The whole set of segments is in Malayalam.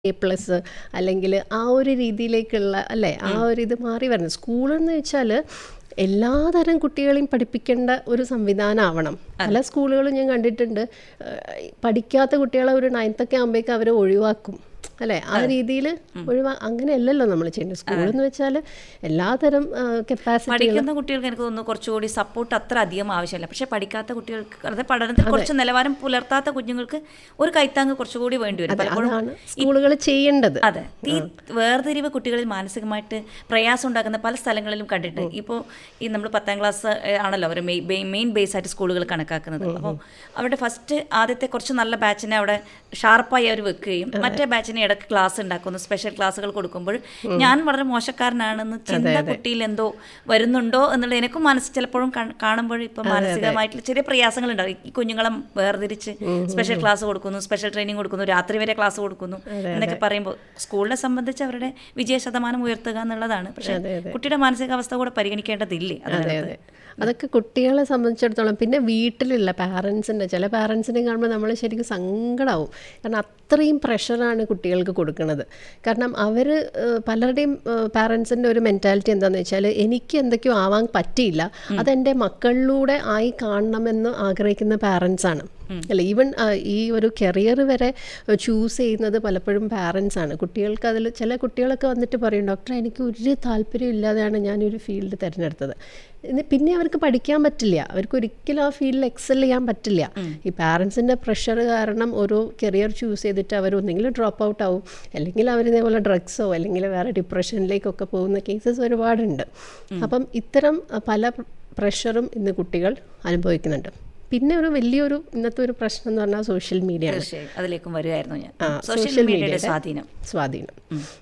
എ പ്ലസ് അല്ലെങ്കിൽ ആ ഒരു രീതിയിലേക്കുള്ള അല്ലേ ആ ഒരു ഇത് മാറി വരുന്നത് സ്കൂളെന്ന് വെച്ചാൽ എല്ലാതരം കുട്ടികളെയും പഠിപ്പിക്കേണ്ട ഒരു സംവിധാനമാവണം പല സ്കൂളുകളും ഞാൻ കണ്ടിട്ടുണ്ട് ഏഹ് പഠിക്കാത്ത കുട്ടികളെ ഒരു നയൻത്തൊക്കെ ആകുമ്പോഴേക്കും അവരെ ഒഴിവാക്കും അല്ലേ ആ രീതിയിൽ ഒഴിവാ അങ്ങനെയല്ലല്ലോ നമ്മൾ ചെയ്യേണ്ടത് സ്കൂളെന്ന് വെച്ചാൽ എല്ലാതരം കപ്പാസിറ്റി പഠിക്കുന്ന കുട്ടികൾക്ക് എനിക്ക് തോന്നുന്നു കുറച്ചുകൂടി സപ്പോർട്ട് അത്ര അധികം ആവശ്യമില്ല പക്ഷെ പഠിക്കാത്ത കുട്ടികൾക്ക് അതായത് പഠനത്തിൽ കുറച്ച് നിലവാരം പുലർത്താത്ത കുഞ്ഞുങ്ങൾക്ക് ഒരു കൈത്താങ് കുറച്ചുകൂടി വേണ്ടി വരും പലപ്പോഴും അതാണ് സ്കൂളുകൾ ചെയ്യേണ്ടത് അതെ ഈ വേർതിരിവ് കുട്ടികളിൽ മാനസികമായിട്ട് പ്രയാസം ഉണ്ടാക്കുന്ന പല സ്ഥലങ്ങളിലും കണ്ടിട്ടുണ്ട് ഇപ്പോൾ ഈ നമ്മൾ പത്താം ക്ലാസ് ആണല്ലോ അവർ മെയിൻ ബേസ് ആയിട്ട് സ്കൂളുകൾ കണക്കാക്കുന്നത് അപ്പോൾ അവിടെ ഫസ്റ്റ് ആദ്യത്തെ കുറച്ച് നല്ല ബാച്ചിനെ അവിടെ ഷാർപ്പായി അവർ വെക്കുകയും മറ്റേ ബാച്ചിനെ ഇടയ്ക്ക് ക്ലാസ് ഉണ്ടാക്കുന്നു സ്പെഷ്യൽ ക്ലാസ്സുകൾ കൊടുക്കുമ്പോൾ ഞാൻ വളരെ മോശക്കാരനാണെന്ന് ചിന്ത കുട്ടിയിൽ എന്തോ വരുന്നുണ്ടോ എന്നുള്ളത് എനിക്കും മനസ്സ് ചിലപ്പോഴും കാ- കാണുമ്പോൾ ഇപ്പം മാനസികമായിട്ടുള്ള ചെറിയ പ്രയാസങ്ങൾ ഉണ്ടാവും ഈ കുഞ്ഞുങ്ങളെ വേർതിരിച്ച് സ്പെഷ്യൽ ക്ലാസ് കൊടുക്കുന്നു സ്പെഷ്യൽ ട്രെയിനിങ് കൊടുക്കുന്നു രാത്രി വരെ ക്ലാസ് കൊടുക്കുന്നു എന്നൊക്കെ പറയുമ്പോൾ സ്കൂളിനെ സംബന്ധിച്ച് അവരുടെ വിജയ ശതമാനം ഉയർത്തുക എന്നുള്ളതാണ് പക്ഷേ കുട്ടിയുടെ മാനസികാവസ്ഥ കൂടെ പരിഗണിക്കേണ്ടതില്ലേ അതെ അതിനകത്ത് അതെ അതൊക്കെ കുട്ടികളെ സംബന്ധിച്ചിടത്തോളം പിന്നെ വീട്ടിലുള്ള പാരൻസിൻ്റെ ചില പാരൻസിനെ കാണുമ്പോൾ നമ്മൾ ശരിക്കും സങ്കടമാവും കാരണം അത്രയും പ്രഷറാണ് കുട്ടികൾക്ക് കൊടുക്കുന്നത് കാരണം അവർ പലരുടെയും പാരൻസിൻ്റെ ഒരു മെൻറ്റാലിറ്റി എന്താണെന്ന് വെച്ചാൽ എനിക്ക് എന്തൊക്കെയോ ആവാൻ പറ്റിയില്ല അതെൻ്റെ മക്കളിലൂടെ ആയി കാണണമെന്ന് ആഗ്രഹിക്കുന്ന പാരൻസാണ് അല്ല ഈവൻ ഈ ഒരു കരിയർ വരെ ചൂസ് ചെയ്യുന്നത് പലപ്പോഴും പാരൻസ് ആണ് കുട്ടികൾക്ക് അതിൽ ചില കുട്ടികളൊക്കെ വന്നിട്ട് പറയും ഡോക്ടർ എനിക്ക് ഒരു താല്പര്യം ഇല്ലാതെയാണ് ഞാനൊരു ഫീൽഡ് തിരഞ്ഞെടുത്തത് ഇനി പിന്നെ അവർക്ക് പഠിക്കാൻ പറ്റില്ല അവർക്ക് ഒരിക്കലും ആ ഫീൽഡിൽ എക്സൽ ചെയ്യാൻ പറ്റില്ല ഈ പാരൻസിൻ്റെ പ്രഷർ കാരണം ഓരോ കരിയർ ചൂസ് ചെയ്തിട്ട് അവർ ഒന്നെങ്കിൽ ഡ്രോപ്പ് ഔട്ട് ആവും അല്ലെങ്കിൽ അവർ ഇതേപോലെ ഡ്രഗ്സോ അല്ലെങ്കിൽ വേറെ ഡിപ്രഷനിലേക്കൊക്കെ പോകുന്ന കേസസ് ഒരുപാടുണ്ട് അപ്പം ഇത്തരം അഹ്, പല പ്രഷറും ഇന്ന് കുട്ടികൾ അനുഭവിക്കുന്നുണ്ട് പിന്നെ ഒരു വലിയൊരു ഇന്നത്തെ ഒരു പ്രശ്നം എന്ന് പറഞ്ഞാൽ സോഷ്യൽ മീഡിയ ആണ് തീർച്ചയായും അതിലേക്കും വരുമായിരുന്നു ഞാൻ ആ, സോഷ്യൽ social മീഡിയയുടെ media-യുടെ സ്വാധീനം സ്വാധീനം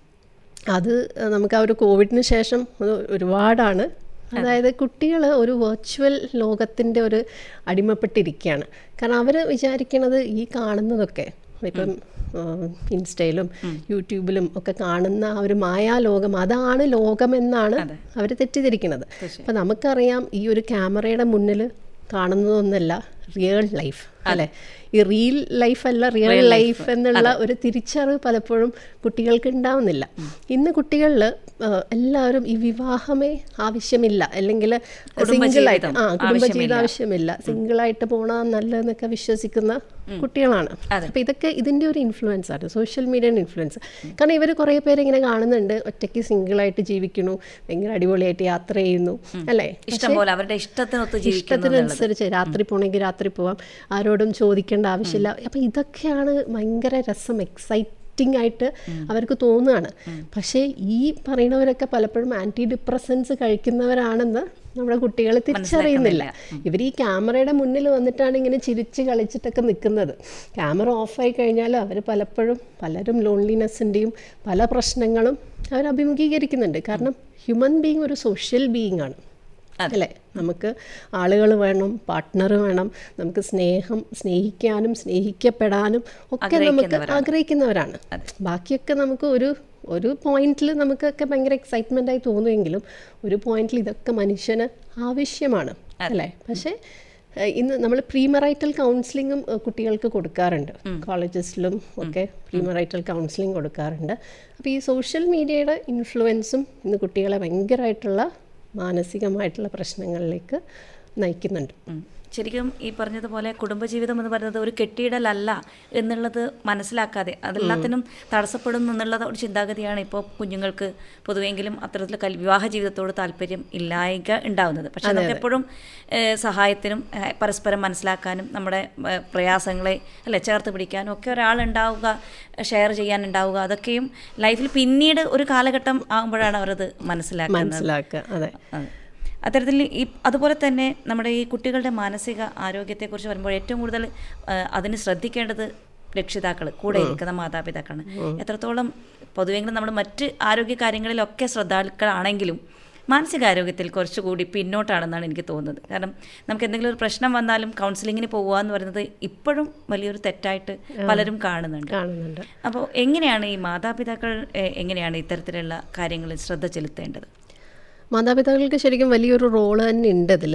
അത് നമുക്ക് ആ ഒരു കോവിഡിന് ശേഷം അത് ഒരുപാടാണ് അതായത് കുട്ടികൾ ഒരു വെർച്വൽ ലോകത്തിൻ്റെ ഒരു അടിമപ്പെട്ടിരിക്കുകയാണ് കാരണം അവർ വിചാരിക്കണത് ഈ കാണുന്നതൊക്കെ ഇപ്പം ആ, ഇൻസ്റ്റയിലും യൂട്യൂബിലും ഒക്കെ കാണുന്ന ആ ഒരു മായാലോകം അതാണ് ലോകമെന്നാണ് അവർ തെറ്റിദ്ധരിക്കുന്നത് അപ്പം നമുക്കറിയാം ഈ ഒരു ക്യാമറയുടെ മുന്നിൽ കാണുന്നതൊന്നല്ല റിയൽ ലൈഫ് അല്ലേ ഈ റിയൽ ലൈഫ് അല്ല റിയൽ ലൈഫ് എന്നുള്ള ഒരു തിരിച്ചറിവ് പലപ്പോഴും കുട്ടികൾക്ക് ഉണ്ടാവുന്നില്ല ഇന്ന് കുട്ടികളിൽ എല്ലാവരും ഈ വിവാഹമേ ആവശ്യമില്ല അല്ലെങ്കിൽ സിംഗിളായിട്ട് ആ കുടുംബജീവിതം ആവശ്യമില്ല സിംഗിളായിട്ട് പോകണം നല്ലതെന്നൊക്കെ വിശ്വസിക്കുന്ന കുട്ടികളാണ് അപ്പം ഇതൊക്കെ ഇതിൻ്റെ ഒരു ഇൻഫ്ലുവൻസ് ആണ് സോഷ്യൽ മീഡിയയുടെ ഇൻഫ്ലുവൻസ് കാരണം ഇവർ കുറേ പേര് ഇങ്ങനെ കാണുന്നുണ്ട് ഒറ്റയ്ക്ക് സിംഗിളായിട്ട് ജീവിക്കുന്നു ഭയങ്കര അടിപൊളിയായിട്ട് യാത്ര ചെയ്യുന്നു അല്ലേ ഇഷ്ടം പോലെ അവരുടെ ഇഷ്ടത്തിനൊത്ത് ജീവിക്കുന്നു ഇഷ്ടത്തിനനുസരിച്ച് രാത്രി പോണെങ്കിൽ രാത്രി പോവാം ആരോടും ചോദിക്കേണ്ട ആവശ്യമില്ല അപ്പം ഇതൊക്കെയാണ് ഭയങ്കര രസം എക്സൈറ്റിംഗ് ആയിട്ട് അവർക്ക് തോന്നുകയാണ് പക്ഷേ ഈ പറയുന്നവരൊക്കെ പലപ്പോഴും ആൻറ്റി ഡിപ്രസൻസ് കഴിക്കുന്നവരാണെന്ന് നമ്മുടെ കുട്ടികൾ തിരിച്ചറിയുന്നില്ല ഇവർ ഈ ക്യാമറയുടെ മുന്നിൽ വന്നിട്ടാണ് ഇങ്ങനെ ചിരിച്ച് കളിച്ചിട്ടൊക്കെ നിൽക്കുന്നത് ക്യാമറ ഓഫായി കഴിഞ്ഞാൽ അവർ പലപ്പോഴും പലരും ലോൺലിനെസ്സിൻ്റെയും പല പ്രശ്നങ്ങളും അവർ അഭിമുഖീകരിക്കുന്നുണ്ട് കാരണം ഹ്യൂമൻ ബീങ് ഒരു സോഷ്യൽ ബീയിങ് ആണ് അല്ലേ നമുക്ക് ആളുകൾ വേണം പാർട്ട്ണർ വേണം നമുക്ക് സ്നേഹം സ്നേഹിക്കാനും സ്നേഹിക്കപ്പെടാനും ഒക്കെ നമുക്ക് ആഗ്രഹിക്കുന്നവരാണ് ബാക്കിയൊക്കെ നമുക്ക് ഒരു ഒരു പോയിന്റിൽ നമുക്കൊക്കെ ഭയങ്കര എക്സൈറ്റ്മെൻ്റ് ആയി തോന്നുമെങ്കിലും ഒരു പോയിന്റിൽ ഇതൊക്കെ മനുഷ്യന് ആവശ്യമാണ് അല്ലേ പക്ഷേ ഏഹ് ഇന്ന് നമ്മൾ പ്രീമറൈറ്റൽ കൗൺസിലിങ്ങും ഏഹ് കുട്ടികൾക്ക് കൊടുക്കാറുണ്ട് കോളേജസിലും ഒക്കെ പ്രീമറൈറ്റൽ കൗൺസിലിംഗ് കൊടുക്കാറുണ്ട് അപ്പോൾ ഈ സോഷ്യൽ മീഡിയയുടെ ഇൻഫ്ലുവൻസും ഇന്ന് കുട്ടികളെ ഭയങ്കരമായിട്ടുള്ള മാനസികമായിട്ടുള്ള പ്രശ്നങ്ങളിലേക്ക് നയിക്കുന്നുണ്ട് ഉം. ശരിക്കും ഈ പറഞ്ഞതുപോലെ കുടുംബജീവിതം എന്ന് പറയുന്നത് ഒരു കെട്ടിയിടലല്ല എന്നുള്ളത് മനസ്സിലാക്കാതെ അതെല്ലാത്തിനും തടസ്സപ്പെടും എന്നുള്ള ഒരു ചിന്താഗതിയാണ് ഇപ്പോൾ കുഞ്ഞുങ്ങൾക്ക് പൊതുവെങ്കിലും അത്തരത്തിൽ കൽ വിവാഹ ജീവിതത്തോട് താല്പര്യം ഇല്ലായ്ക ഉണ്ടാവുന്നത് പക്ഷെ നമുക്ക് എപ്പോഴും ഏഹ്, സഹായത്തിനും ഏഹ്, പരസ്പരം മനസ്സിലാക്കാനും നമ്മുടെ ഏഹ്, പ്രയാസങ്ങളെ അല്ലെ ചേർത്ത് പിടിക്കാനും ഒക്കെ ഒരാളുണ്ടാവുക ഷെയർ ചെയ്യാനുണ്ടാവുക അതൊക്കെയും ലൈഫിൽ പിന്നീട് ഒരു കാലഘട്ടം ആകുമ്പോഴാണ് അവരത് മനസ്സിലാക്കുന്നത് മനസ്സിലാക്കുക അതെ അതെ. അത്തരത്തിൽ ഈ അതുപോലെ തന്നെ നമ്മുടെ ഈ കുട്ടികളുടെ മാനസിക ആരോഗ്യത്തെക്കുറിച്ച് വരുമ്പോൾ ഏറ്റവും കൂടുതൽ ആ, അതിന് ശ്രദ്ധിക്കേണ്ടത് രക്ഷിതാക്കൾ കൂടെ ഇരിക്കുന്ന മാതാപിതാക്കളാണ് എത്രത്തോളം പൊതുവെങ്കിലും നമ്മൾ മറ്റ് ആരോഗ്യ കാര്യങ്ങളിലൊക്കെ ശ്രദ്ധാലുക്കളാണെങ്കിലും മാനസികാരോഗ്യത്തിൽ കുറച്ചുകൂടി പിന്നോട്ടാണെന്നാണ് എനിക്ക് തോന്നുന്നത് കാരണം നമുക്ക് എന്തെങ്കിലും ഒരു പ്രശ്നം വന്നാലും കൗൺസിലിങ്ങിന് പോകുക എന്ന് പറയുന്നത് ഇപ്പോഴും വലിയൊരു തെറ്റായിട്ട് പലരും കാണുന്നുണ്ട് കാണുന്നുണ്ട് അപ്പോൾ എങ്ങനെയാണ് ഈ മാതാപിതാക്കൾ എ, എങ്ങനെയാണ് ഇത്തരത്തിലുള്ള കാര്യങ്ങളിൽ ശ്രദ്ധ ചെലുത്തേണ്ടത് മാതാപിതാക്കൾക്ക് ശരിക്കും വലിയൊരു റോള് തന്നെ ഉണ്ട് അതിൽ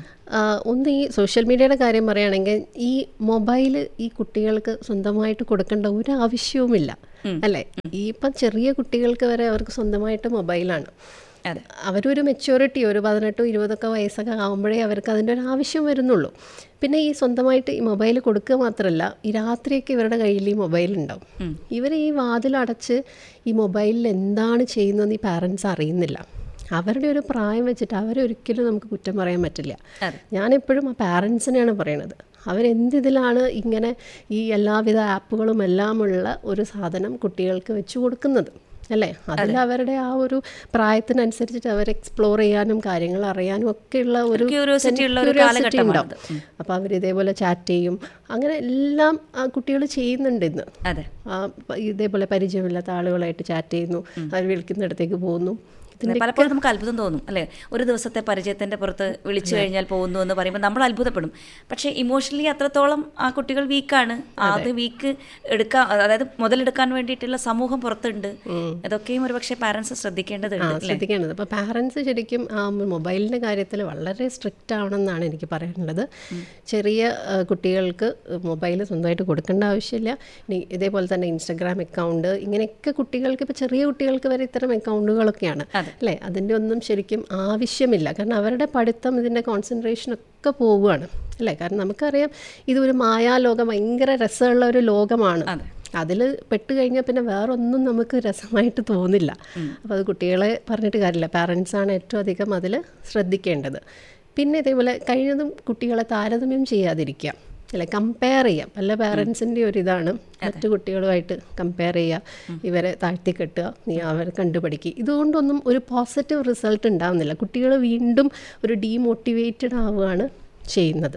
ഒന്ന് ഈ സോഷ്യൽ മീഡിയയുടെ കാര്യം പറയുകയാണെങ്കിൽ ഈ മൊബൈൽ ഈ കുട്ടികൾക്ക് സ്വന്തമായിട്ട് കൊടുക്കേണ്ട ഒരു ആവശ്യവുമില്ല അല്ലേ ഈ ഇപ്പം ചെറിയ കുട്ടികൾക്ക് വരെ അവർക്ക് സ്വന്തമായിട്ട് മൊബൈലാണ് അതെ അവരൊരു മെച്യൂരിറ്റി ഒരു പതിനെട്ടോ ഇരുപതൊക്കെ വയസ്സൊക്കെ ആകുമ്പോഴേ അവർക്ക് അതിൻ്റെ ഒരു ആവശ്യം വരുന്നുള്ളൂ പിന്നെ ഈ സ്വന്തമായിട്ട് ഈ മൊബൈൽ കൊടുക്കുക മാത്രമല്ല ഈ രാത്രിയൊക്കെ ഇവരുടെ കയ്യിൽ ഈ മൊബൈൽ ഉണ്ടാവും ഇവർ ഈ വാതിലടച്ച് ഈ മൊബൈലിൽ എന്താണ് ചെയ്യുന്നതെന്ന് ഈ പാരൻസ് അറിയുന്നില്ല അവരുടെ ഒരു പ്രായം വെച്ചിട്ട് അവരെ ഒരിക്കലും നമുക്ക് കുറ്റം പറയാൻ പറ്റില്ല അതെ. ഞാനെപ്പോഴും ആ പാരൻസിനെയാണ് പറയണത് അവരെന്തിതിലാണ് ഇങ്ങനെ ഈ എല്ലാവിധ ആപ്പുകളും എല്ലാമുള്ള ഒരു സാധനം കുട്ടികൾക്ക് വെച്ച് കൊടുക്കുന്നത് അല്ലേ അതിൽ അവരുടെ ആ ഒരു പ്രായത്തിനനുസരിച്ചിട്ട് അവർ എക്സ്പ്ലോർ ചെയ്യാനും കാര്യങ്ങൾ അറിയാനും ഒക്കെയുള്ള ഒരു Curiosity ഉള്ള ഒരു curiosity കാലഘട്ടമാണത്. ഉണ്ടാവും. അപ്പോൾ അവർ ഇതേപോലെ ചാറ്റ് ചെയ്യും അങ്ങനെ എല്ലാം കുട്ടികൾ ചെയ്യുന്നുണ്ട് ഇന്ന് അതെ ആ, പ- ഇതേപോലെ പരിചയമില്ലാത്ത ആളുകളായിട്ട് ചാറ്റ് ചെയ്യുന്നു അവർ വിളിക്കുന്നിടത്തേക്ക് പോകുന്നു ഇതിൻ്റെ പലപ്പോഴും നമുക്ക് അത്ഭുതം തോന്നും അല്ലേ ഒരു ദിവസത്തെ പരിചയത്തിന്റെ പുറത്ത് വിളിച്ചു കഴിഞ്ഞാൽ പോകുന്നു എന്ന് പറയുമ്പോൾ നമ്മൾ അത്ഭുതപ്പെടും പക്ഷേ ഇമോഷണലി അത്രത്തോളം ആ കുട്ടികൾ വീക്കാണ് അത് വീക്ക് എടുക്കാൻ അതായത് മുതലെടുക്കാൻ വേണ്ടിയിട്ടുള്ള സമൂഹം പുറത്തുണ്ട് ഇതൊക്കെയും ഒരുപക്ഷെ പാരന്റ്സ് ആ ശ്രദ്ധിക്കേണ്ടതുണ്ട് അല്ലേ ശ്രദ്ധിക്കേണ്ടത് അപ്പോൾ പാരൻസ് ശരിക്കും ആ മൊബൈലിൻ്റെ കാര്യത്തിൽ വളരെ സ്ട്രിക്റ്റ് ആവണമെന്നാണ് എനിക്ക് പറയാനുള്ളത് ചെറിയ ആ, കുട്ടികൾക്ക് മൊബൈൽ സ്വന്തമായിട്ട് കൊടുക്കേണ്ട ആവശ്യമില്ല ഇനി ഇതേപോലെ തന്നെ ഇൻസ്റ്റഗ്രാം അക്കൗണ്ട് ഇങ്ങനെയൊക്കെ കുട്ടികൾക്ക് ഇപ്പോൾ ചെറിയ കുട്ടികൾക്ക് വരെ ഇത്തരം അക്കൗണ്ടുകളൊക്കെയാണ് അല്ലേ അതിൻ്റെ ഒന്നും ശരിക്കും ആവശ്യമില്ല കാരണം അവരുടെ പഠിത്തം ഇതിൻ്റെ കോൺസെൻട്രേഷനൊക്കെ പോവുകയാണ് അല്ലേ കാരണം നമുക്കറിയാം ഇതൊരു മായാലോകം ഭയങ്കര രസമുള്ള ഒരു ലോകമാണ് അതെ. അതിൽ പെട്ട് കഴിഞ്ഞാൽ പിന്നെ വേറൊന്നും നമുക്ക് രസമായിട്ട് തോന്നില്ല അപ്പോൾ അത് കുട്ടികളെ പറഞ്ഞിട്ട് കാര്യമില്ല പാരൻസാണ് ഏറ്റവും അധികം അതിൽ ശ്രദ്ധിക്കേണ്ടത് പിന്നെ ഇതേപോലെ കഴിഞ്ഞതും കുട്ടികളെ താരതമ്യം ചെയ്യാതിരിക്കുക അല്ലെ കമ്പയർ ചെയ്യാം പല പാരൻസിൻ്റെ ഒരു ഇതാണ് മറ്റു കുട്ടികളുമായിട്ട് കമ്പയർ ചെയ്യുക ഇവരെ താഴ്ത്തി കെട്ടുക നീ അവരെ കണ്ടുപഠിക്കുക ഇതുകൊണ്ടൊന്നും ഒരു പോസിറ്റീവ് റിസൾട്ട് ഉണ്ടാവുന്നില്ല കുട്ടികൾ വീണ്ടും ഒരു ഡീമോട്ടിവേറ്റഡ് ആവുകയാണ് ചെയ്യുന്നത്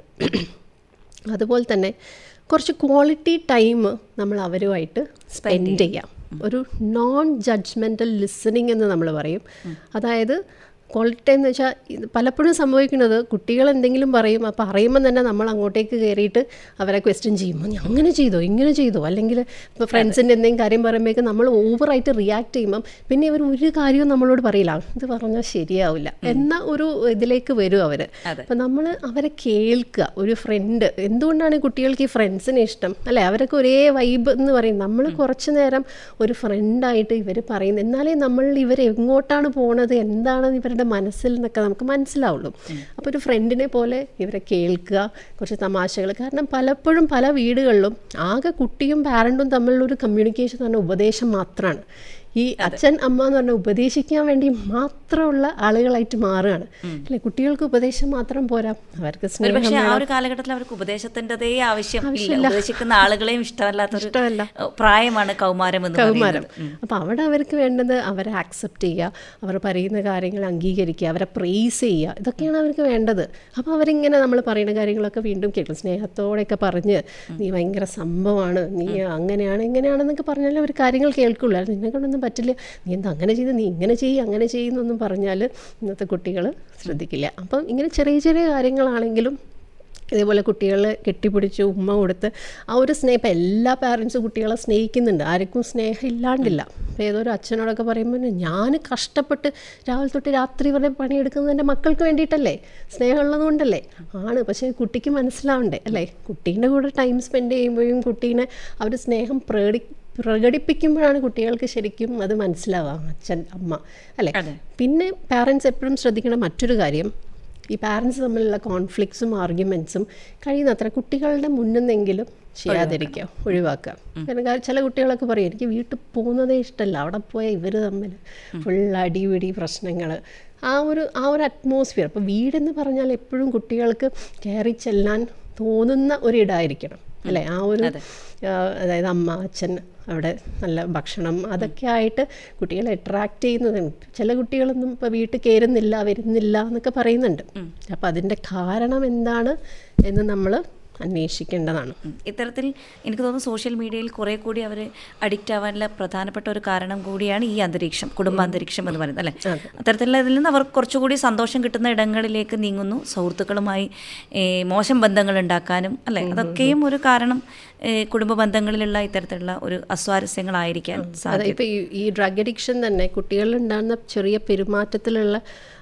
അതുപോലെ തന്നെ കുറച്ച് ക്വാളിറ്റി ടൈം നമ്മൾ അവരുമായിട്ട് സ്പെൻഡ് ചെയ്യാം ഒരു നോൺ ജഡ്ജ്മെൻ്റൽ ലിസണിങ് എന്ന് നമ്മൾ പറയും അതായത് ക്വാളിറ്റി ടൈം എന്ന് വെച്ചാൽ ഇത് പലപ്പോഴും സംഭവിക്കുന്നത് കുട്ടികൾ എന്തെങ്കിലും പറയും അപ്പോൾ പറയുമ്പോൾ തന്നെ നമ്മൾ അങ്ങോട്ടേക്ക് കയറിയിട്ട് അവരെ ക്വസ്റ്റ്യൻ ചെയ്യുമ്പോൾ "നീ അങ്ങനെ ചെയ്തോ ഇങ്ങനെ ചെയ്തോ അല്ലെങ്കിൽ ഇപ്പോൾ ഫ്രണ്ട്സിൻ്റെ എന്തെങ്കിലും കാര്യം പറയുമ്പോഴേക്ക് നമ്മൾ ഓവറായിട്ട് റിയാക്ട് ചെയ്യുമ്പം പിന്നെ ഇവർ ഒരു കാര്യവും നമ്മളോട് പറയില്ല ഇത് പറഞ്ഞാൽ ശരിയാവില്ല എന്ന ഒരു ഇതിലേക്ക് വരും അവർ അതെ. അപ്പം നമ്മൾ അവരെ കേൾക്കുക ഒരു ഫ്രണ്ട് എന്തുകൊണ്ടാണ് ഈ കുട്ടികൾക്ക് ഈ ഫ്രണ്ട്സിനെ ഇഷ്ടം അല്ലെ അവരൊക്കെ ഒരേ വൈബ് എന്ന് പറയും നമ്മൾ കുറച്ച് നേരം ഒരു ഫ്രണ്ടായിട്ട് ഇവർ പറയുന്നത് എന്നാലേ നമ്മൾ ഇവർ എങ്ങോട്ടാണ് പോണത് എന്താണെന്ന് ഇവരുടെ മനസ്സിൽ നിന്നൊക്കെ നമുക്ക് മനസ്സിലാവുള്ളൂ അപ്പോൾ ഒരു ഫ്രണ്ടിനെ പോലെ ഇവരെ കേൾക്കുക കുറച്ച് തമാശകൾ കാരണം പലപ്പോഴും പല വീടുകളിലും ആകെ കുട്ടിയും പാരൻറ്റും തമ്മിലുള്ള ഒരു കമ്മ്യൂണിക്കേഷൻ തന്നെ ഉപദേശം മാത്രമാണ് ഈ അച്ഛൻ അമ്മ എന്ന് പറഞ്ഞാൽ ഉപദേശിക്കാൻ വേണ്ടി മാത്രമുള്ള ആളുകളായിട്ട് മാറുകയാണ് അല്ലെ കുട്ടികൾക്ക് ഉപദേശം മാത്രം പോരാ അവർക്ക് സ്നേഹം ഒരുപക്ഷെ ആ ഒരു കാലഘട്ടത്തിൽ അവർക്ക് ഉപദേശത്തിൻ്റെതേ ആവശ്യം ഇല്ല ഉപദേശിക്കുന്ന ആളുകളെയും ഇഷ്ടമല്ലാത്തൊരു ഇഷ്ടമല്ല. ഏഹ്, പ്രായമാണ് കൗമാരം എന്ന് കൗമാരം പറയുന്നത് അപ്പോൾ അവിടെ അവർക്ക് വേണ്ടത് അവരെ ആക്സെപ്റ്റ് ചെയ്യുക അവർ പറയുന്ന കാര്യങ്ങൾ അംഗീകരിക്കുക അവരെ പ്രേസ് ചെയ്യുക ഇതൊക്കെയാണ് അവർക്ക് വേണ്ടത് അപ്പോൾ അവരിങ്ങനെ നമ്മൾ പറയുന്ന കാര്യങ്ങളൊക്കെ വീണ്ടും കേൾക്കും സ്നേഹത്തോടെയൊക്കെ പറഞ്ഞ് നീ ഭയങ്കര സംഭവമാണ് നീ അങ്ങനെയാണ് ഇങ്ങനെയാണെന്നൊക്കെ പറഞ്ഞാൽ അവർ കാര്യങ്ങൾ കേൾക്കുള്ളൂ അത് നിന്നെ കൊണ്ടൊന്നും പറ്റില്ല നീ എന്താ അങ്ങനെ ചെയ്ത് നീ ഇങ്ങനെ ചെയ്യും അങ്ങനെ ചെയ്യുന്നൊന്നും പറഞ്ഞാൽ ഇന്നത്തെ കുട്ടികൾ ശ്രദ്ധിക്കില്ല അപ്പം ഇങ്ങനെ ചെറിയ ചെറിയ കാര്യങ്ങളാണെങ്കിലും ഇതേപോലെ കുട്ടികളെ കെട്ടിപ്പിടിച്ച് ഉമ്മ കൊടുത്ത് ആ ഒരു സ്നേഹം ഇപ്പം എല്ലാ പാരൻസും കുട്ടികളെ സ്നേഹിക്കുന്നുണ്ട് ആർക്കും സ്നേഹം ഇല്ലാണ്ടില്ല അപ്പോൾ ഏതൊരു അച്ഛനോടൊക്കെ പറയുമ്പോൾ ഞാൻ കഷ്ടപ്പെട്ട് രാവിലെ തൊട്ട് രാത്രി വരെ പണിയെടുക്കുന്നത് എൻ്റെ മക്കൾക്ക് വേണ്ടിയിട്ടല്ലേ സ്നേഹമുള്ളത് കൊണ്ടല്ലേ ആണ് പക്ഷേ കുട്ടിക്ക് മനസ്സിലാവണ്ടേ അല്ലേ കുട്ടീൻ്റെ കൂടെ ടൈം സ്പെൻഡ് ചെയ്യുമ്പോഴും കുട്ടീനെ അവർ സ്നേഹം പ്രകടി പ്രകടിപ്പിക്കുമ്പോഴാണ് കുട്ടികൾക്ക് ശരിക്കും അത് മനസ്സിലാവുക അച്ഛൻ അമ്മ അല്ലേ അതെ. പിന്നെ പാരൻസ് എപ്പോഴും ശ്രദ്ധിക്കേണ്ട മറ്റൊരു കാര്യം ഈ പാരൻസ് തമ്മിലുള്ള കോൺഫ്ലിക്ട്സും ആർഗ്യുമെൻറ്റ്സും കഴിയുന്നത്ര കുട്ടികളുടെ മുന്നിന്നെങ്കിലും ചെയ്യാതിരിക്കുക ഒഴിവാക്കുക കാരണം കാ- ചില കുട്ടികളൊക്കെ പറയും എനിക്ക് വീട്ടിൽ പോകുന്നതേ ഇഷ്ടമല്ല അവിടെ പോയ ഇവർ തമ്മിൽ ഫുൾ അടിപിടി പ്രശ്നങ്ങൾ ആ ഒരു ആ ഒരു അറ്റ്മോസ്ഫിയർ അപ്പോൾ വീടെന്ന് പറഞ്ഞാൽ എപ്പോഴും കുട്ടികൾക്ക് കയറി ചെല്ലാൻ തോന്നുന്ന ഒരിടമായിരിക്കണം അല്ലേ ആ ഒരു ആ, അതായത് അമ്മ അച്ഛൻ അവിടെ നല്ല ഭക്ഷണം അതൊക്കെ ആയിട്ട് കുട്ടികളെ അട്രാക്റ്റ് ചെയ്യുന്നതുണ്ട് ചില കുട്ടികളൊന്നും ഇപ്പോൾ വീട്ടിൽ കയറുന്നില്ല വരുന്നില്ല എന്നൊക്കെ പറയുന്നുണ്ട് അപ്പോൾ അതിൻ്റെ കാരണം എന്താണ് എന്ന് നമ്മൾ അന്വേഷിക്കേണ്ടതാണ് ഉം. ഇത്തരത്തിൽ എനിക്ക് തോന്നുന്നു സോഷ്യൽ മീഡിയയിൽ കുറെ കൂടി അവർ അഡിക്റ്റ് ആവാനുള്ള പ്രധാനപ്പെട്ട ഒരു കാരണം കൂടിയാണ് ഈ അന്തരീക്ഷം കുടുംബാന്തരീക്ഷം എന്ന് പറയുന്നത് അല്ലേ അത്തരത്തിലുള്ള ഇതിൽ നിന്ന് അവർ കുറച്ചുകൂടി സന്തോഷം കിട്ടുന്ന ഇടങ്ങളിലേക്ക് നീങ്ങുന്നു സുഹൃത്തുക്കളുമായി ഏ, മോശം ബന്ധങ്ങൾ ഉണ്ടാക്കാനും അല്ലേ അതൊക്കെയും ഒരു കാരണം ഏ, കുടുംബ ബന്ധങ്ങളിലുള്ള ഇത്തരത്തിലുള്ള ഒരു അസ്വാരസ്യങ്ങളായിരിക്കാൻ അതെ സാധ്യത ഇപ്പോൾ ഈ ഈ ഡ്രഗ് അഡിക്ഷൻ തന്നെ കുട്ടികളിലുണ്ടാകുന്ന ചെറിയ പെരുമാറ്റത്തിലുള്ള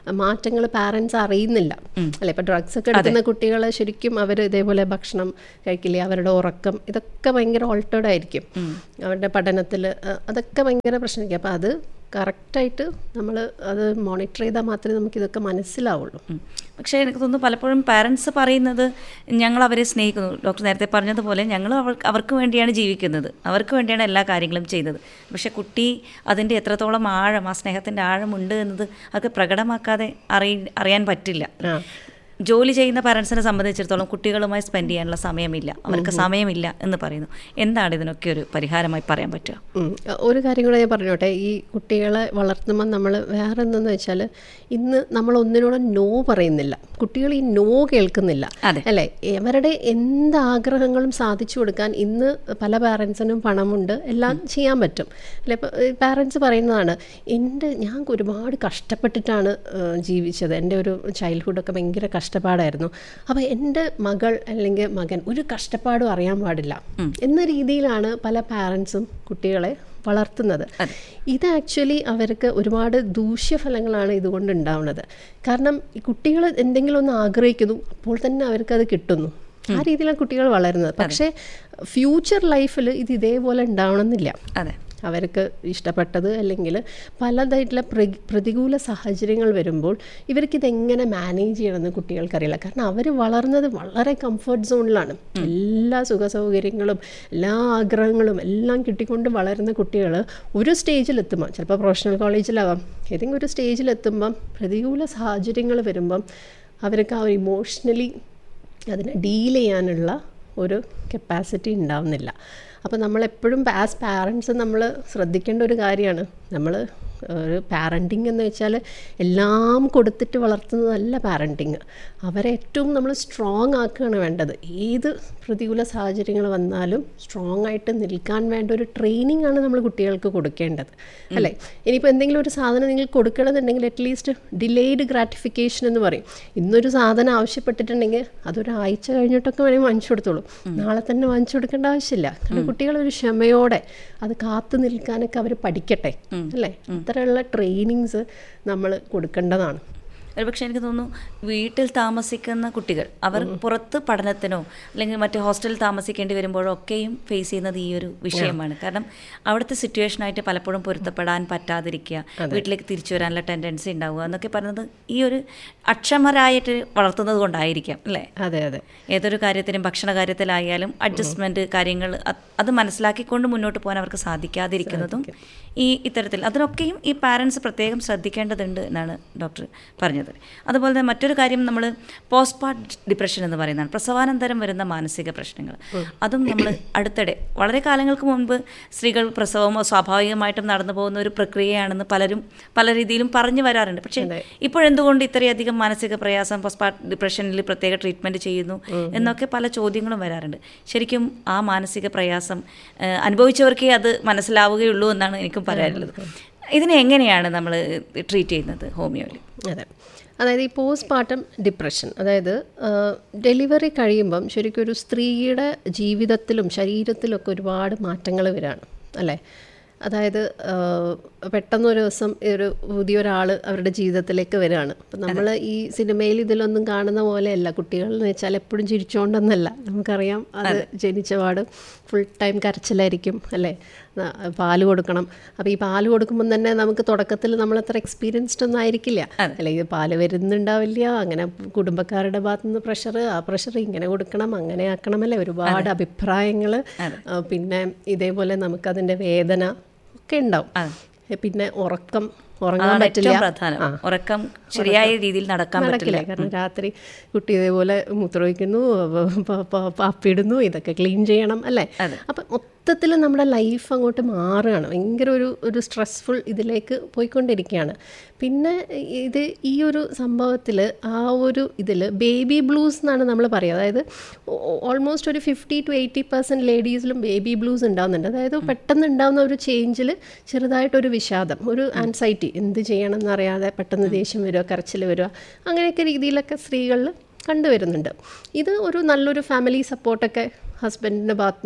മാറ്റങ്ങൾ പാരൻസ് അറിയുന്നില്ല അല്ലെ ഇപ്പൊ ഡ്രഗ്സ് ഒക്കെ എടുക്കുന്ന കുട്ടികളെ ശരിക്കും അവർ ഇതേപോലെ ഭക്ഷണം കഴിക്കില്ല അവരുടെ ഉറക്കം ഇതൊക്കെ ഭയങ്കര ഓൾട്ടേഡ് ആയിരിക്കും അവരുടെ പഠനത്തിൽ അതൊക്കെ ഭയങ്കര പ്രശ്നമായിരിക്കും അപ്പോൾ അത് കറക്റ്റായിട്ട് നമ്മൾ അത് മോണിറ്റർ ചെയ്താൽ മാത്രമേ നമുക്ക് ഇതൊക്കെ മനസ്സിലാവുള്ളൂ ഉം. പക്ഷേ എനിക്ക് തോന്നുന്നു പലപ്പോഴും പാരൻസ് പറയുന്നത് ഞങ്ങൾ അവരെ സ്നേഹിക്കുന്നു ഡോക്ടർ നേരത്തെ പറഞ്ഞതുപോലെ ഞങ്ങൾ അവർ അവർക്ക് വേണ്ടിയാണ് ജീവിക്കുന്നത് അവർക്ക് വേണ്ടിയാണ് എല്ലാ കാര്യങ്ങളും ചെയ്യുന്നത് പക്ഷേ കുട്ടി അതിൻ്റെ എത്രത്തോളം ആഴം ആ സ്നേഹത്തിൻ്റെ ആഴമുണ്ട് എന്നത് അതൊക്കെ പ്രകടമാക്കാതെ അറിയ അറിയാൻ പറ്റില്ല ആ. ജോലി ചെയ്യുന്ന പാരൻസിനെ സംബന്ധിച്ചിടത്തോളം കുട്ടികളുമായി സ്പെൻഡ് ചെയ്യാനുള്ള സമയമില്ല അവർക്ക് സമയമില്ല എന്ന് പറയുന്നു എന്താണ് ഇതിനൊക്കെ ഒരു പരിഹാരമായി പറയാൻ പറ്റുക ഉം. ഒരു കാര്യം കൂടെ ഞാൻ പറഞ്ഞോട്ടെ ഈ കുട്ടികളെ വളർത്തുമ്പോൾ നമ്മൾ വേറെ എന്തെന്ന് വെച്ചാൽ ഇന്ന് നമ്മൾ ഒന്നിനോടും നോ പറയുന്നില്ല കുട്ടികൾ ഈ നോ കേൾക്കുന്നില്ല അതെ. അല്ലേ അവരുടെ എന്ത് ആഗ്രഹങ്ങളും സാധിച്ചു കൊടുക്കാൻ ഇന്ന് പല പാരൻസിനും പണമുണ്ട് എല്ലാം ചെയ്യാൻ പറ്റും അല്ലെ ഇപ്പോൾ പാരൻസ് പറയുന്നതാണ് എൻ്റെ ഞാൻ ഒരുപാട് കഷ്ടപ്പെട്ടിട്ടാണ് ഏഹ്, ജീവിച്ചത് എൻ്റെ ഒരു ചൈൽഡ്ഹുഡൊക്കെ ഭയങ്കര കഷ്ടപ്പാടായിരുന്നു അപ്പോൾ എൻ്റെ മകൾ അല്ലെങ്കിൽ മകൻ ഒരു കഷ്ടപ്പാടും അറിയാൻ പാടില്ല എന്ന രീതിയിലാണ് പല പാരൻസും കുട്ടികളെ വളർത്തുന്നത് ഇത് ആക്ച്വലി അവർക്ക് ഒരുപാട് ദൂഷ്യഫലങ്ങളാണ് ഇതുകൊണ്ട് ഉണ്ടാവുന്നത് കാരണം ഈ കുട്ടികൾ എന്തെങ്കിലും ഒന്ന് ആഗ്രഹിക്കുന്നു അപ്പോൾ തന്നെ അവർക്കത് കിട്ടുന്നു ആ രീതിയിലാണ് കുട്ടികൾ വളരുന്നത് പക്ഷേ ഫ്യൂച്ചർ ലൈഫിൽ ഇത് ഇതേപോലെ ഉണ്ടാവണമെന്നില്ല അതെ അവർക്ക് ഇഷ്ടപ്പെട്ടത് അല്ലെങ്കിൽ പലതായിട്ടുള്ള പ്ര- പ്രതികൂല സാഹചര്യങ്ങൾ വരുമ്പോൾ ഇവർക്കിതെങ്ങനെ മാനേജ് ചെയ്യണമെന്ന് കുട്ടികൾക്കറിയില്ല കാരണം അവർ വളർന്നത് വളരെ കംഫർട്ട് സോണിലാണ് എല്ലാ സുഖ സൗകര്യങ്ങളും എല്ലാ ആഗ്രഹങ്ങളും എല്ലാം കിട്ടിക്കൊണ്ട് വളരുന്ന കുട്ടികൾ ഒരു സ്റ്റേജിലെത്തുമ്പോൾ ചിലപ്പോൾ പ്രൊഫഷണൽ കോളേജിലാവാം ഏതെങ്കിലും ഒരു സ്റ്റേജിലെത്തുമ്പം പ്രതികൂല സാഹചര്യങ്ങൾ വരുമ്പം അവർക്ക് ആ ഒരു ഇമോഷണലി അതിനെ ഡീൽ ചെയ്യാനുള്ള ഒരു കപ്പാസിറ്റി ഉണ്ടാവുന്നില്ല അപ്പോൾ നമ്മളെപ്പോഴും ആസ് പാരൻസ് നമ്മൾ ശ്രദ്ധിക്കേണ്ട ഒരു കാര്യമാണ് നമ്മൾ ഒരു പാരൻറ്റിങ് എന്ന് വെച്ചാൽ എല്ലാം കൊടുത്തിട്ട് വളർത്തുന്നതല്ല പാരൻറ്റിങ് അവരെ ഏറ്റവും നമ്മൾ സ്ട്രോങ് ആക്കുകയാണ് വേണ്ടത് ഏത് പ്രതികൂല സാഹചര്യങ്ങൾ വന്നാലും സ്ട്രോങ് ആയിട്ട് നിൽക്കാൻ വേണ്ട ഒരു ട്രെയിനിങ് ആണ് നമ്മൾ കുട്ടികൾക്ക് കൊടുക്കേണ്ടത് അല്ലേ ഇനിയിപ്പോൾ എന്തെങ്കിലും ഒരു സാധനം നിങ്ങൾ കൊടുക്കണമെന്നുണ്ടെങ്കിൽ അറ്റ്ലീസ്റ്റ് ഡിലേഡ് ഗ്രാറ്റിഫിക്കേഷൻ എന്ന് പറയും ഇന്നൊരു സാധനം ആവശ്യപ്പെട്ടിട്ടുണ്ടെങ്കിൽ അതൊരാഴ്ച കഴിഞ്ഞിട്ടൊക്കെ വേണമെങ്കിൽ വാങ്ങിച്ചു കൊടുത്തോളൂ നാളെ തന്നെ വാങ്ങിച്ചു കൊടുക്കേണ്ട ആവശ്യമില്ല കാരണം കുട്ടികൾ ഒരു ക്ഷമയോടെ അത് കാത്തു നിൽക്കാനൊക്കെ അവർ പഠിക്കട്ടെ അല്ലേ ഇത്തരമുള്ള ട്രെയിനിങ്സ് നമ്മൾ കൊടുക്കേണ്ടതാണ് ഒരുപക്ഷെ എനിക്ക് തോന്നുന്നു വീട്ടിൽ താമസിക്കുന്ന കുട്ടികൾ അവർ പുറത്ത് പഠനത്തിനോ അല്ലെങ്കിൽ മറ്റ് ഹോസ്റ്റലിൽ താമസിക്കേണ്ടി വരുമ്പോഴോ ഒക്കെയും ഫേസ് ചെയ്യുന്നത് ഈ ഒരു വിഷയമാണ് കാരണം അവിടുത്തെ സിറ്റുവേഷനായിട്ട് പലപ്പോഴും പൊരുത്തപ്പെടാൻ പറ്റാതിരിക്കുക വീട്ടിലേക്ക് തിരിച്ചു വരാനുള്ള ടെൻഡൻസി ഉണ്ടാവുക എന്നൊക്കെ പറയുന്നത് ഈ ഒരു അക്ഷമരായിട്ട് വളർത്തുന്നത് കൊണ്ടായിരിക്കാം അല്ലേ അതെ അതെ ഏതൊരു കാര്യത്തിനും ഭക്ഷണ കാര്യത്തിലായാലും അഡ്ജസ്റ്റ്മെന്റ് കാര്യങ്ങൾ അത് അത് മനസ്സിലാക്കിക്കൊണ്ട് മുന്നോട്ട് പോകാൻ അവർക്ക് സാധിക്കാതിരിക്കുന്നതും ഈ ഇത്തരത്തിൽ അതിനൊക്കെയും ഈ പാരൻസ് പ്രത്യേകം ശ്രദ്ധിക്കേണ്ടതുണ്ട് എന്നാണ് ഡോക്ടർ പറഞ്ഞത് അതുപോലെ തന്നെ മറ്റൊരു കാര്യം നമ്മൾ പോസ്റ്റ് പാർട്ട് ഡിപ്രഷൻ എന്ന് പറയുന്നതാണ് പ്രസവാനന്തരം വരുന്ന മാനസിക പ്രശ്നങ്ങൾ അതും നമ്മൾ അടുത്തിടെ വളരെ കാലങ്ങൾക്ക് മുൻപ് സ്ത്രീകൾ പ്രസവം സ്വാഭാവികമായിട്ടും നടന്നു പോകുന്ന ഒരു പ്രക്രിയയാണെന്ന് പലരും പല രീതിയിലും പറഞ്ഞു വരാറുണ്ട് പക്ഷേ ഇപ്പോഴെന്തുകൊണ്ട് ഇത്രയധികം മാനസിക പ്രയാസം പോസ്റ്റ് പാർട്ട് ഡിപ്രഷനിൽ പ്രത്യേക ട്രീറ്റ്മെൻറ്റ് ചെയ്യുന്നു എന്നൊക്കെ പല ചോദ്യങ്ങളും വരാറുണ്ട് ശരിക്കും ആ മാനസിക പ്രയാസം ഏഹ്, അനുഭവിച്ചവർക്കേ അത് മനസ്സിലാവുകയുള്ളൂ എന്നാണ് എനിക്കും പറയാനുള്ളത് ഇതിനെ എങ്ങനെയാണ് നമ്മൾ ട്രീറ്റ് ചെയ്യുന്നത് ഹോമിയോയിൽ അതെ അതായത് ഈ പോസ്റ്റ് പാർട്ടം ഡിപ്രഷൻ അതായത് ഡെലിവറി കഴിയുമ്പം ശരിക്കും ഒരു സ്ത്രീയുടെ ജീവിതത്തിലും ശരീരത്തിലൊക്കെ ഒരുപാട് മാറ്റങ്ങൾ വരികയാണ് അല്ലേ അതായത് ആ, പെട്ടെന്നൊരു ദിവസം ഒരു പുതിയൊരാൾ അവരുടെ ജീവിതത്തിലേക്ക് വരികയാണ് അപ്പം നമ്മൾ ഈ സിനിമയിൽ ഇതിലൊന്നും കാണുന്ന പോലെയല്ല കുട്ടികൾ എന്ന് വെച്ചാൽ എപ്പോഴും ചിരിച്ചുകൊണ്ടൊന്നല്ല നമുക്കറിയാം അത് ജനിച്ചപാട് ഫുൾ ടൈം കരച്ചിലായിരിക്കും അല്ലേ ന- പാല് കൊടുക്കണം അപ്പോൾ ഈ പാല് കൊടുക്കുമ്പം തന്നെ നമുക്ക് തുടക്കത്തിൽ നമ്മൾ അത്ര എക്സ്പീരിയൻസ്ഡ് ഒന്നും ആയിരിക്കില്ല അല്ലെങ്കിൽ പാല് വരുന്നുണ്ടാവില്ല അങ്ങനെ കുടുംബക്കാരുടെ ഭാഗത്തു നിന്ന് പ്രഷർ ആ പ്രഷർ ഇങ്ങനെ കൊടുക്കണം അങ്ങനെ ആക്കണം അല്ലേ ഒരുപാട് അഭിപ്രായങ്ങൾ പിന്നെ ഇതേപോലെ നമുക്കതിൻ്റെ വേദന ഒക്കെ ഉണ്ടാവും ഏ, പിന്നെ ഉറക്കം ഉറങ്ങാൻ അതാണ് പറ്റില്ല ഏറ്റവും പ്രധാനം ഉറക്കം ശരിയായ രീതിയിൽ നടക്കാൻ പറ്റില്ല നടക്കില്ല കാരണം രാത്രി കുട്ടി ഇതേപോലെ മൂത്രമൊഴിക്കുന്നു പ- പ- പാപ്പിടുന്നു ഇതൊക്കെ ക്ലീൻ ചെയ്യണം അല്ലേ അപ്പം മൊത്തത്തിൽ നമ്മുടെ ലൈഫ് അങ്ങോട്ട് മാറുകയാണ് ഭയങ്കര ഒരു ഒരു സ്ട്രെസ്ഫുൾ ഇതിലേക്ക് പോയിക്കൊണ്ടിരിക്കുകയാണ് പിന്നെ ഇത് ഈ ഒരു സംഭവത്തിൽ ആ ഒരു ഇതിൽ ബേബി ബ്ലൂസ് എന്നാണ് നമ്മൾ പറയുക അതായത് ഓൾമോസ്റ്റ് ഒരു ഫിഫ്റ്റി ടു എയ്റ്റി പെർസെൻറ്റ് ലേഡീസിലും ബേബി ബ്ലൂസ് ഉണ്ടാകുന്നുണ്ട് അതായത് പെട്ടെന്ന് ഉണ്ടാകുന്ന ഒരു ചേഞ്ചിൽ ചെറുതായിട്ടൊരു വിഷാദം ഒരു ആൻസൈറ്റി എന്ത് ചെയ്യണം എന്നറിയാതെ പെട്ടെന്ന് ദേഷ്യം വരിക കരച്ചിൽ വരിക അങ്ങനെയൊക്കെ രീതിയിലൊക്കെ സ്ത്രീകളിൽ കണ്ടുവരുന്നുണ്ട് ഇത് ഒരു നല്ലൊരു ഫാമിലി സപ്പോർട്ടൊക്കെ ഹസ്ബൻഡിൻ്റെ ഭാഗത്തു നിന്നും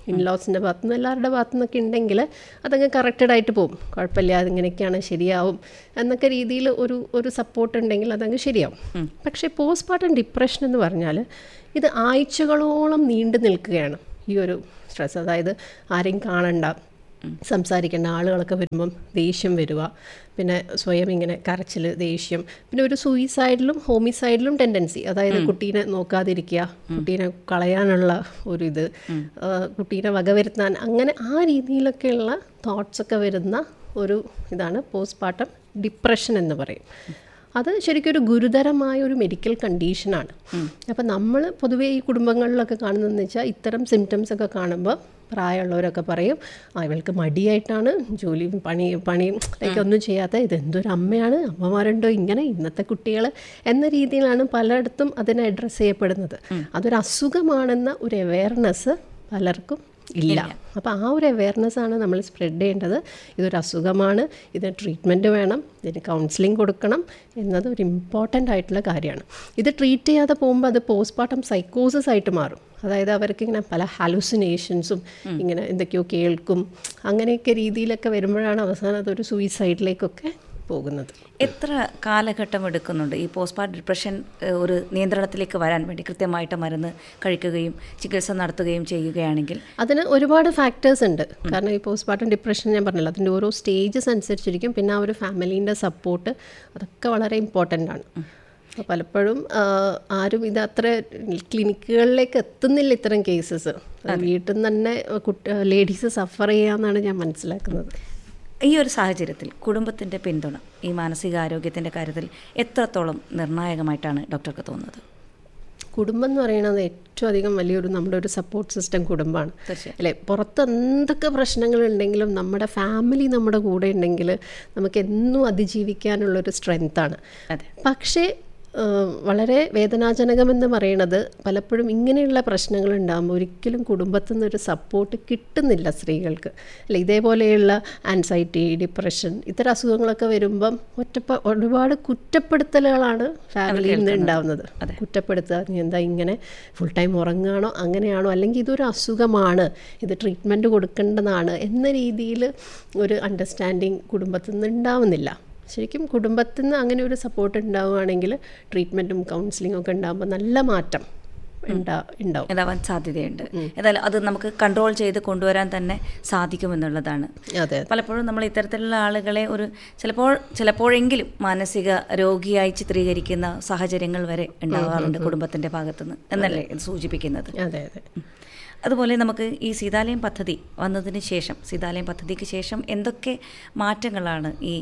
ഇൻലോസിൻ്റെ ഭാഗത്തു നിന്ന് എല്ലാവരുടെ ഭാഗത്തു നിന്നൊക്കെ ഉണ്ടെങ്കിൽ അതങ്ങ് കറക്റ്റഡ് ആയിട്ട് പോകും കുഴപ്പമില്ല അതിങ്ങനെയൊക്കെയാണ് ശരിയാവും എന്നൊക്കെ രീതിയിൽ ഒരു ഒരു സപ്പോർട്ട് ഉണ്ടെങ്കിൽ അതങ്ങ് ശരിയാവും പക്ഷേ പോസ്റ്റ്മോർട്ടം ഡിപ്രഷൻ എന്ന് പറഞ്ഞാൽ ഇത് ആഴ്ചകളോളം നീണ്ടു നിൽക്കുകയാണ് ഈ ഒരു സ്ട്രെസ് അതായത് ആരെയും കാണണ്ട സംസാരിക്കേണ്ട ആളുകളൊക്കെ വരുമ്പം ദേഷ്യം വരിക പിന്നെ സ്വയം ഇങ്ങനെ കരച്ചിൽ ദേഷ്യം പിന്നെ ഒരു സൂയിസൈഡിലും ഹോമിസൈഡിലും ടെൻഡൻസി അതായത് കുട്ടീനെ നോക്കാതിരിക്കുക കുട്ടീനെ കളയാനുള്ള ഒരു ഇത് ആ, കുട്ടീനെ വകവരുത്താൻ അങ്ങനെ ആ രീതിയിലൊക്കെയുള്ള തോട്ട്സ് ഒക്കെ വരുന്ന ഒരു ഇതാണ് പോസ്റ്റ്മോർട്ടം ഡിപ്രഷൻ എന്ന് പറയും അത് ശരിക്കും ഒരു ഗുരുതരമായ ഒരു മെഡിക്കൽ കണ്ടീഷനാണ് അപ്പം നമ്മൾ പൊതുവേ ഈ കുടുംബങ്ങളിലൊക്കെ കാണുന്നതെന്ന് വെച്ചാൽ ഇത്തരം സിംറ്റംസ് ഒക്കെ കാണുമ്പോൾ പ്രായമുള്ളവരൊക്കെ പറയും ആ ഇവൾക്ക് മടിയായിട്ടാണ് ജോലി പണി പണി ലൈക്ക് ഒന്നും ചെയ്യാത്ത ഇതെന്തൊരു അമ്മയാണ് അമ്മമാരുണ്ടോ ഇങ്ങനെ ഇന്നത്തെ കുട്ടികൾ എന്ന രീതിയിലാണ് പലയിടത്തും അതിനെ അഡ്രസ്സ് ചെയ്യപ്പെടുന്നത് അതൊരു അസുഖമാണെന്ന ഒരു അവയർനെസ് പലർക്കും ഇല്ല അപ്പോൾ ആ ഒരു അവയർനെസ് ആണ് നമ്മൾ സ്പ്രെഡ് ചെയ്യേണ്ടത് ഇതൊരു അസുഖമാണ് ഇതിന് ട്രീറ്റ്മെൻറ്റ് വേണം ഇതിന് കൗൺസിലിംഗ് കൊടുക്കണം എന്നത് ഒരു ഇമ്പോർട്ടൻ്റ് ആയിട്ടുള്ള കാര്യമാണ് ഇത് ട്രീറ്റ് ചെയ്യാതെ പോകുമ്പോൾ അത് പോസ്റ്റ്മോർട്ടം സൈക്കോസിസ് ആയിട്ട് മാറും അതായത് അവർക്ക് ഇങ്ങനെ പല ഹാലുസിനേഷൻസും ഇങ്ങനെ എന്തൊക്കെയോ കേൾക്കും അങ്ങനെയൊക്കെ രീതിയിലൊക്കെ വരുമ്പോഴാണ് അവസാനം അതൊരു സൂയിസൈഡിലേക്കൊക്കെ പോകുന്നത് എത്ര കാലഘട്ടം എടുക്കുന്നുണ്ട് ഈ പോസ്റ്റ്മോർട്ടം ഡിപ്രഷൻ ഏഹ്, ഒരു നിയന്ത്രണത്തിലേക്ക് വരാൻ വേണ്ടി കൃത്യമായിട്ട് മരുന്ന് കഴിക്കുകയും ചികിത്സ നടത്തുകയും ചെയ്യുകയാണെങ്കിൽ അതിന് ഒരുപാട് ഫാക്ടേഴ്സ് ഉണ്ട് കാരണം ഈ പോസ്റ്റ്മോർട്ടം ഡിപ്രഷൻ ഞാൻ പറഞ്ഞല്ലോ അതിൻ്റെ ഓരോ സ്റ്റേജസ് അനുസരിച്ചിരിക്കും പിന്നെ ആ ഒരു ഫാമിലീൻ്റെ സപ്പോർട്ട് അതൊക്കെ വളരെ ഇമ്പോർട്ടൻ്റ് ആണ് അപ്പോൾ പലപ്പോഴും ആ, ആരും ഇത് അത്ര ക്ലിനിക്കുകളിലേക്ക് എത്തുന്നില്ല ഇത്തരം കേസസ് വീട്ടിൽ നിന്ന് തന്നെ കുട്ടി ലേഡീസ് സഫർ ചെയ്യാമെന്നാണ് ഞാൻ മനസ്സിലാക്കുന്നത് ഈ ഒരു സാഹചര്യത്തിൽ കുടുംബത്തിൻ്റെ പിന്തുണ ഈ മാനസികാരോഗ്യത്തിൻ്റെ കാര്യത്തിൽ എത്രത്തോളം നിർണായകമായിട്ടാണ് ഡോക്ടർക്ക് തോന്നുന്നത് കുടുംബം എന്ന് പറയുന്നത് ഏറ്റവും അധികം വലിയൊരു നമ്മുടെ ഒരു സപ്പോർട്ട് സിസ്റ്റം കുടുംബമാണ് തീർച്ചയായും. അല്ലേ പുറത്ത് എന്തൊക്കെ പ്രശ്നങ്ങളുണ്ടെങ്കിലും നമ്മുടെ ഫാമിലി നമ്മുടെ കൂടെ ഉണ്ടെങ്കിൽ നമുക്ക് എന്നും അതിജീവിക്കാനുള്ളൊരു സ്ട്രെങ്ത്താണ് അതെ പക്ഷേ ആ, വളരെ വേദനാജനകമെന്ന് പറയണത് പലപ്പോഴും ഇങ്ങനെയുള്ള പ്രശ്നങ്ങൾ ഉണ്ടാകുമ്പോൾ ഒരിക്കലും കുടുംബത്തിൽ നിന്നൊരു സപ്പോർട്ട് കിട്ടുന്നില്ല സ്ത്രീകൾക്ക് അല്ല ഇതേപോലെയുള്ള ആൻസൈറ്റി ഡിപ്രഷൻ ഇത്തരം അസുഖങ്ങളൊക്കെ വരുമ്പം ഒറ്റപ്പ ഒരുപാട് കുറ്റപ്പെടുത്തലുകളാണ് ഫാമിലിയിൽ നിന്ന് ഉണ്ടാവുന്നത് കുറ്റപ്പെടുത്തുക നീ എന്താ ഇങ്ങനെ ഫുൾ ടൈം ഉറങ്ങുകയാണോ അങ്ങനെയാണോ അല്ലെങ്കിൽ ഇതൊരു അസുഖമാണ് ഇത് ട്രീറ്റ്മെൻറ്റ് കൊടുക്കേണ്ടതാണ് എന്ന രീതിയിൽ ഒരു അണ്ടർസ്റ്റാൻഡിങ് കുടുംബത്തിൽ നിന്ന് ഉണ്ടാവുന്നില്ല ശരിക്കും കുടുംബത്തിൽ നിന്ന് അങ്ങനെ ഒരു സപ്പോർട്ട് ഉണ്ടാവുകയാണെങ്കിൽ ട്രീറ്റ്മെൻറ്റും കൗൺസിലിംഗും ഒക്കെ ഉണ്ടാകുമ്പോൾ നല്ല മാറ്റം ഉണ്ടാ ഉണ്ടാവും ഉണ്ടാവാൻ സാധ്യതയുണ്ട് ഏതായാലും അത് നമുക്ക് കൺട്രോൾ ചെയ്ത് കൊണ്ടുവരാൻ തന്നെ സാധിക്കുമെന്നുള്ളതാണ് അതെ പലപ്പോഴും നമ്മൾ ഇത്തരത്തിലുള്ള ആളുകളെ ഒരു ചിലപ്പോൾ ചിലപ്പോഴെങ്കിലും മാനസിക രോഗിയായി ചിത്രീകരിക്കുന്ന സാഹചര്യങ്ങൾ വരെ ഉണ്ടാകാറുണ്ട് കുടുംബത്തിന്റെ ഭാഗത്തുനിന്ന് എന്നല്ലേ ഇത് സൂചിപ്പിക്കുന്നത് അതെ അതെ അതുപോലെ നമുക്ക് ഈ സീതാലയം പദ്ധതി വന്നതിന് ശേഷം സീതാലയം പദ്ധതിക്ക് ശേഷം എന്തൊക്കെ മാറ്റങ്ങളാണ് ഈ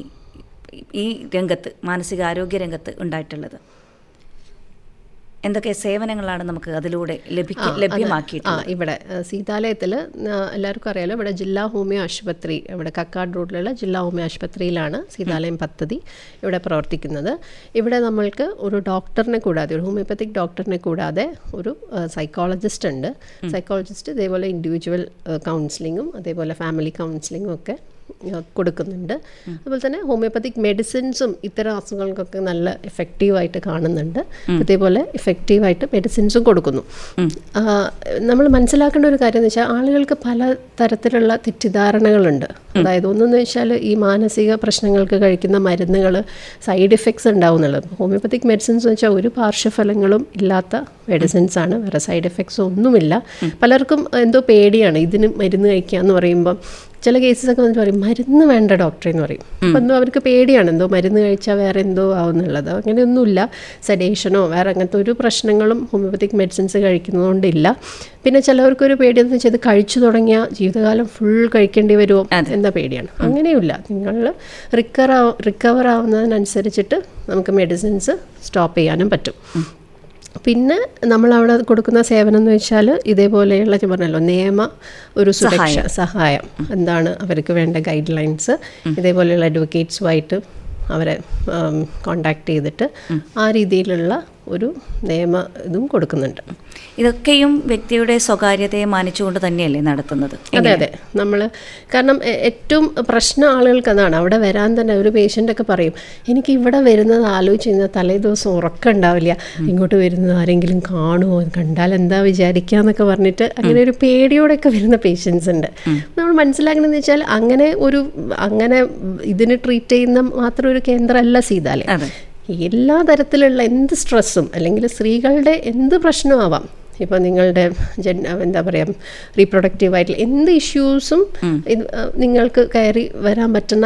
ഈ രംഗത്ത് മാനസികാരോഗ്യ രംഗത്ത് ഉണ്ടായിട്ടുള്ളത് എന്തൊക്കെ സേവനങ്ങളാണ് നമുക്ക് അതിലൂടെ ലഭിക്ക ആ ലഭ്യമാക്കിയിട്ടുള്ളത് ഇവിടെ സീതാലയത്തിൽ എല്ലാവർക്കും അറിയാലോ ഇവിടെ ജില്ലാ ഹോമിയോ ആശുപത്രി ഇവിടെ കക്കാട് റോഡിലുള്ള ജില്ലാ ഹോമിയോ ആശുപത്രിയിലാണ് സീതാലയം പദ്ധതി ഇവിടെ പ്രവർത്തിക്കുന്നത് ഇവിടെ നമ്മൾക്ക് ഒരു ഡോക്ടറിനെ കൂടാതെ ഒരു ഹോമിയോപ്പത്തിക് ഡോക്ടറിനെ കൂടാതെ ഒരു സൈക്കോളജിസ്റ്റ് ഉണ്ട് സൈക്കോളജിസ്റ്റ് ഇതേപോലെ ഇൻഡിവിജ്വൽ കൗൺസിലിങ്ങും അതേപോലെ ഫാമിലി കൗൺസിലിങ്ങും ഒക്കെ ആ, കൊടുക്കുന്നുണ്ട് അതുപോലെ തന്നെ ഹോമിയോപ്പത്തിക് മെഡിസിൻസും ഇത്തരം അസുഖങ്ങൾക്കൊക്കെ നല്ല എഫക്റ്റീവായിട്ട് കാണുന്നുണ്ട് അതേപോലെ എഫക്റ്റീവായിട്ട് മെഡിസിൻസും കൊടുക്കുന്നു നമ്മൾ മനസ്സിലാക്കേണ്ട ഒരു കാര്യം എന്ന് വെച്ചാൽ ആളുകൾക്ക് പല തരത്തിലുള്ള തെറ്റിദ്ധാരണകളുണ്ട് അതായത് ഒന്നെന്ന് വെച്ചാൽ ഈ മാനസിക പ്രശ്നങ്ങൾക്ക് കഴിക്കുന്ന മരുന്നുകൾ സൈഡ് ഇഫക്ട്സ് ഉണ്ടാവും എന്നുള്ളത് ഹോമിയോപ്പത്തിക് മെഡിസിൻസ് എന്ന് വെച്ചാൽ ഒരു പാർശ്വഫലങ്ങളും ഇല്ലാത്ത മെഡിസിൻസ് ആണ് വേറെ സൈഡ് എഫക്ട്സ് ഒന്നുമില്ല പലർക്കും എന്തോ പേടിയാണ് ഇതിന് മരുന്ന് കഴിക്കുക എന്ന് പറയുമ്പം ചില കേസസ് ഒക്കെ വന്നിട്ട് പറയും മരുന്ന് വേണ്ട ഡോക്ടറെ എന്ന് പറയും അപ്പം എന്തോ അവർക്ക് പേടിയാണ് എന്തോ മരുന്ന് കഴിച്ചാൽ വേറെ എന്തോ ആവുന്നുള്ളത് അങ്ങനെയൊന്നുമില്ല സെഡേഷനോ വേറെ അങ്ങനത്തെ ഒരു പ്രശ്നങ്ങളും ഹോമിയോപ്പത്തിക് മെഡിസിൻസ് കഴിക്കുന്നതുകൊണ്ടില്ല പിന്നെ ചിലവർക്കൊരു പേടിയെന്ന് വെച്ചാൽ ഇത് കഴിച്ചു തുടങ്ങിയ ജീവിതകാലം ഫുൾ കഴിക്കേണ്ടി വരുമോ എന്ന പേടിയാണ് അങ്ങനെയുമില്ല നിങ്ങൾ റിക്കവർ റിക്കവർ ആവുന്നതിനനുസരിച്ചിട്ട് നമുക്ക് മെഡിസിൻസ് സ്റ്റോപ്പ് ചെയ്യാനും പറ്റും പിന്നെ നമ്മൾ അവിടെ കൊടുക്കുന്ന സേവനം എന്ന് വെച്ചാൽ ഇതേപോലെയുള്ള ഞാൻ പറഞ്ഞല്ലോ നിയമ ഒരു സുരക്ഷ സഹായം എന്താണ് അവർക്ക് വേണ്ട ഗൈഡ് ലൈൻസ് ഇതേപോലെയുള്ള അഡ്വക്കേറ്റ്സുമായിട്ട് അവരെ കോണ്ടാക്ട് ചെയ്തിട്ട് ആ രീതിയിലുള്ള ഒരു നിയമ ഇതും കൊടുക്കുന്നുണ്ട് ഇതൊക്കെയും വ്യക്തിയുടെ സ്വകാര്യതയെ മാനിച്ചുകൊണ്ട് തന്നെയല്ലേ നടത്തുന്നത് അതെ അതെ നമ്മൾ കാരണം എ- ഏറ്റവും പ്രശ്നം ആളുകൾക്ക് അതാണ് അവിടെ വരാൻ തന്നെ ഒരു പേഷ്യൻ്റ് ഒക്കെ പറയും എനിക്ക് ഇവിടെ വരുന്നത് ആലോചിച്ച് കഴിഞ്ഞാൽ തലേ ദിവസം ഉറക്കം ഉണ്ടാവില്ല ഇങ്ങോട്ട് വരുന്നത് ആരെങ്കിലും കാണുമോ കണ്ടാൽ എന്താ വിചാരിക്കുക എന്നൊക്കെ പറഞ്ഞിട്ട് അങ്ങനെ ഒരു പേടിയോടെയൊക്കെ വരുന്ന പേഷ്യൻസ് ഉണ്ട് നമ്മൾ മനസ്സിലാക്കണമെന്ന് വെച്ചാൽ അങ്ങനെ ഒരു അങ്ങനെ ഇതിന് ട്രീറ്റ് ചെയ്യുന്ന മാത്രം ഒരു കേന്ദ്രമല്ല സീതാലയം അതെ എല്ലാ തരത്തിലുള്ള എന്ത് സ്ട്രെസ്സും അല്ലെങ്കിൽ സ്ത്രീകളുടെ എന്ത് പ്രശ്നമാവാം ഇപ്പോൾ നിങ്ങളുടെ ജൻ എന്താ പറയുക റീപ്രൊഡക്റ്റീവ് ആയിട്ടുള്ള എന്ത് ഇഷ്യൂസും ഇത് നിങ്ങൾക്ക് കയറി വരാൻ പറ്റുന്ന